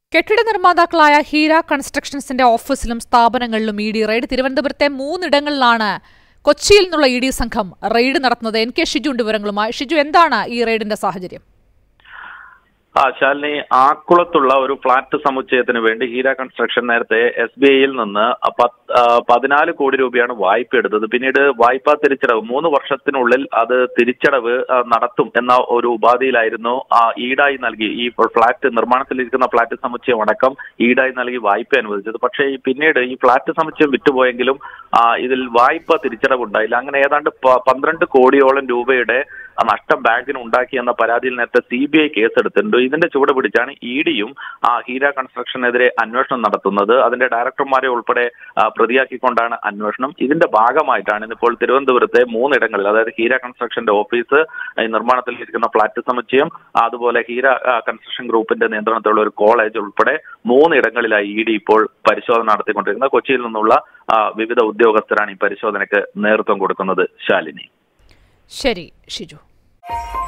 കെട്ടിട നിർമ്മാതാക്കളായ ഹീര കൺസ്ട്രക്ഷൻസിന്റെ ഓഫീസിലും സ്ഥാപനങ്ങളിലും ഇ ഡി റെയ്ഡ് തിരുവനന്തപുരത്തെ മൂന്നിടങ്ങളിലാണ് കൊച്ചിയിൽ നിന്നുള്ള ഇ ഡി സംഘം റെയ്ഡ് നടത്തുന്നത് എൻ കെ ഷിജുണ്ട് വിവരങ്ങളുമായി ഷിജു എന്താണ് ഈ റെയ്ഡിന്റെ സാഹചര്യം ആ ശാലിനി ആക്കുളത്തുള്ള ഒരു ഫ്ളാറ്റ് സമുച്ചയത്തിന് വേണ്ടി ഹീര കൺസ്ട്രക്ഷൻ നേരത്തെ എസ് ബി ഐയിൽ നിന്ന് പത്ത്- ആ, പതിനാല് കോടി രൂപയാണ് വായ്പ എടുത്തത് പിന്നീട് വായ്പാ തിരിച്ചടവ് മൂന്ന് വർഷത്തിനുള്ളിൽ അത് തിരിച്ചടവ് ആ, നടത്തും എന്ന ഒരു ഉപാധിയിലായിരുന്നു ആ, ഈടായി നൽകി ഈ ഫ്ളാറ്റ് നിർമ്മാണത്തിലിരിക്കുന്ന ഫ്ളാറ്റ് സമുച്ചയം അടക്കം ഈടായി നൽകി വായ്പ അനുവദിച്ചത് പക്ഷേ ഈ പിന്നീട് ഈ ഫ്ളാറ്റ് സമുച്ചയം വിറ്റുപോയെങ്കിലും ആ, ഇതിൽ വായ്പ തിരിച്ചടവ് ഉണ്ടായില്ല അങ്ങനെ ഏതാണ്ട് പ- പന്ത്രണ്ട് കോടിയോളം രൂപയുടെ ആ നഷ്ടം ബാങ്കിന് ഉണ്ടാക്കി എന്ന പരാതിയിൽ നേരത്തെ സി ബി ഐ കേസെടുത്തിട്ടുണ്ട് ഇതിന്റെ ചുവട് പിടിച്ചാണ് ഇ ഡിയും ആ ഹീര കൺസ്ട്രക്ഷനെതിരെ അന്വേഷണം നടത്തുന്നത് അതിന്റെ ഡയറക്ടർമാരെ ഉൾപ്പെടെ ആ, പ്രതിയാക്കിക്കൊണ്ടാണ് അന്വേഷണം ഇതിന്റെ ഭാഗമായിട്ടാണ് ഇന്നിപ്പോൾ തിരുവനന്തപുരത്തെ മൂന്നിടങ്ങളിൽ അതായത് ഹീര കൺസ്ട്രക്ഷന്റെ ഓഫീസ് ഈ നിർമ്മാണത്തിൽ ഇരിക്കുന്ന ഫ്ളാറ്റ് സമുച്ചയം അതുപോലെ ഹീര ആ, കൺസ്ട്രക്ഷൻ ഗ്രൂപ്പിന്റെ നിയന്ത്രണത്തിലുള്ള ഒരു കോളേജ് ഉൾപ്പെടെ മൂന്നിടങ്ങളിലായി ഇ ഡി ഇപ്പോൾ പരിശോധന നടത്തിക്കൊണ്ടിരിക്കുന്നത് കൊച്ചിയിൽ നിന്നുള്ള ആ, വിവിധ ഉദ്യോഗസ്ഥരാണ് ഈ പരിശോധനയ്ക്ക് നേതൃത്വം കൊടുക്കുന്നത് ശാലിനി ശരി ഷിജു